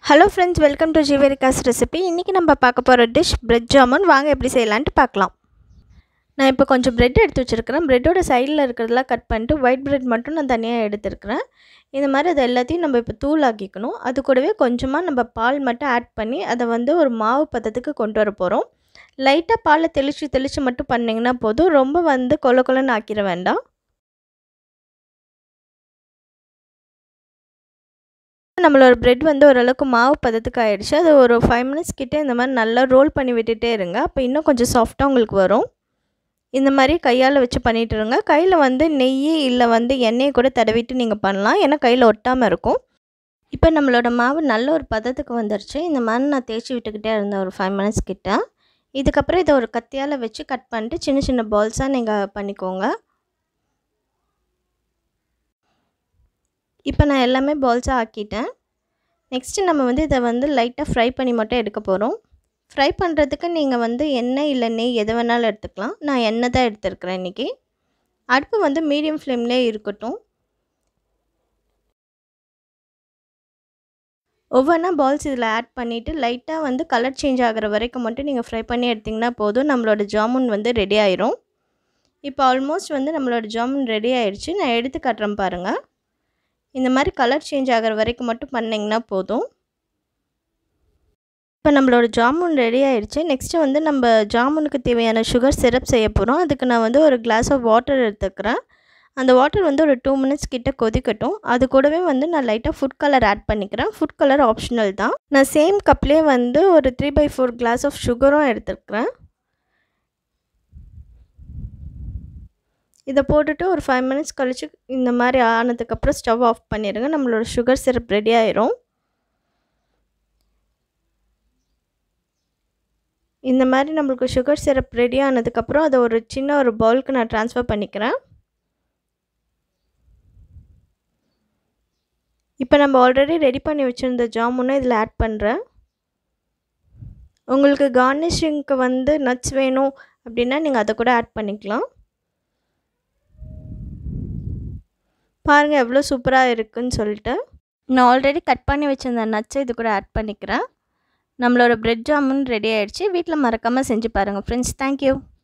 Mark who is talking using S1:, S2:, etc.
S1: hello friends welcome to ஜிவேரிகாஸ் recipe இன்றைக்கி நம்ம பார்க்க போகிற டிஷ் பிரெட் ஜாமுன் வாங்க எப்படி செய்யலான்ட்டு பார்க்கலாம் நான் இப்போ கொஞ்சம் பிரெட் எடுத்து வச்சுருக்கிறேன் ப்ரெட்டோட சைடில் இருக்கிறதெல்லாம் கட் பண்ணிட்டு ஒயிட் பிரெட் மட்டும் நான் தனியாக எடுத்துருக்கிறேன் இந்த மாதிரி அது எல்லாத்தையும் நம்ம இப்போ தூள் ஆக்கிக்கணும் அது கூடவே கொஞ்சமாக நம்ம பால் மட்டும் ஆட் பண்ணி அதை வந்து ஒரு மாவு பதத்துக்கு கொண்டு வர போகிறோம் லைட்டாக பாலை தெளித்து தெளித்து மட்டும் பண்ணிங்கன்னா போதும் ரொம்ப வந்து கொல கொலன்னு ஆக்கிட வேண்டாம் நம்மளோட ப்ரெட் வந்து ஓரளவுக்கு மாவு பதத்துக்கு ஆயிடுச்சு அது ஒரு ஃபைவ் மினிட்ஸ் கிட்டே இந்த மாதிரி நல்லா ரோல் பண்ணி விட்டுட்டே இருங்க அப்போ இன்னும் கொஞ்சம் சாஃப்டாக உங்களுக்கு வரும் இந்த மாதிரி கையால் வச்சு பண்ணிகிட்டு இருங்க கையில் வந்து நெய் இல்லை வந்து எண்ணெயை கூட தடவிட்டு நீங்கள் பண்ணலாம் ஏன்னா கையில் ஒட்டாமல் இருக்கும் இப்போ நம்மளோட மாவு நல்ல ஒரு பதத்துக்கு வந்துருச்சு இந்த மாதிரி நான் தேய்ச்சி விட்டுக்கிட்டே இருந்தேன் ஒரு ஃபைவ் மினிட்ஸ் கிட்ட இதுக்கப்புறம் இதை ஒரு கத்தியால் வச்சு கட் பண்ணிட்டு சின்ன சின்ன பால்ஸாக நீங்கள் பண்ணிக்கோங்க இப்போ நான் எல்லாமே பால்ஸாக ஆக்கிட்டேன் நெக்ஸ்ட்டு நம்ம வந்து இதை வந்து லைட்டாக ஃப்ரை பண்ணி மட்டும் எடுக்க போகிறோம் ஃப்ரை பண்ணுறதுக்கு நீங்கள் வந்து எண்ணெய் இல்லை நெய் எது வேணாலும் எடுத்துக்கலாம் நான் எண்ணெய் தான் எடுத்துருக்கிறேன் இன்றைக்கி அடுப்பு வந்து மீடியம் ஃப்ளேம்லேயே இருக்கட்டும் ஒவ்வொன்றா பால்ஸ் இதில் ஆட் பண்ணிவிட்டு லைட்டாக வந்து கலர் சேஞ்ச் ஆகிற வரைக்கும் மட்டும் நீங்கள் ஃப்ரை பண்ணி எடுத்திங்கன்னா போதும் நம்மளோட ஜாமுன் வந்து ரெடி ஆயிரும் இப்போ ஆல்மோஸ்ட் வந்து நம்மளோட ஜாமுன் ரெடி ஆயிடுச்சு நான் எடுத்து காட்டுறேன் பாருங்கள் இந்த மாதிரி கலர் சேஞ்ச் ஆகிற வரைக்கும் மட்டும் பண்ணிங்கன்னா போதும் இப்போ நம்மளோட ஜாமுன் ரெடி ஆயிடுச்சு நெக்ஸ்ட்டு வந்து நம்ம ஜாமுனுக்கு தேவையான சுகர் சிரப் செய்ய போகிறோம் அதுக்கு நான் வந்து ஒரு கிளாஸ் ஆஃப் வாட்டர் எடுத்துக்கிறேன் அந்த வாட்டர் வந்து ஒரு டூ மினிட்ஸ் கிட்ட கொதிக்கட்டும் அது கூடவே வந்து நான் லைட்டாக ஃபுட் கலர் ஆட் பண்ணிக்கிறேன் ஃபுட் கலர் ஆப்ஷனல் தான் நான் சேம் கப்லேயே வந்து ஒரு three by four glass of சுகரும் எடுத்துருக்கிறேன் இதை போட்டுட்டு ஒரு ஃபைவ் மினிட்ஸ் கழித்து இந்த மாதிரி ஆனதுக்கப்புறம் ஸ்டவ் ஆஃப் பண்ணிடுங்க நம்மளோட சுகர் சிரப் ரெடி ஆயிரும் இந்த மாதிரி நம்மளுக்கு சுகர் சிரப் ரெடி ஆனதுக்கப்புறம் அதை ஒரு சின்ன ஒரு பவுலுக்கு நான் ட்ரான்ஸ்ஃபர் பண்ணிக்கிறேன் இப்போ நம்ம ஆல்ரெடி ரெடி பண்ணி வச்சுருந்த ஜாமுனை இதில் ஆட் பண்ணுறேன் உங்களுக்கு கார்னிஷிங்க்கு வந்து நட்ஸ் வேணும் அப்படின்னா நீங்கள் அதை கூட ஆட் பண்ணிக்கலாம் பாருங்கள் எவ்வளோ சூப்பராக இருக்குன்னு சொல்லிட்டு நான் ஆல்ரெடி கட் பண்ணி வச்சுருந்த நட்ஸை இது கூட ஆட் பண்ணிக்கிறேன் நம்மளோட ப்ரெட் ஜாமுன் ரெடி ஆகிடுச்சு வீட்டில் மறக்காமல் செஞ்சு பாருங்கள் ஃப்ரெண்ட்ஸ் தேங்க்யூ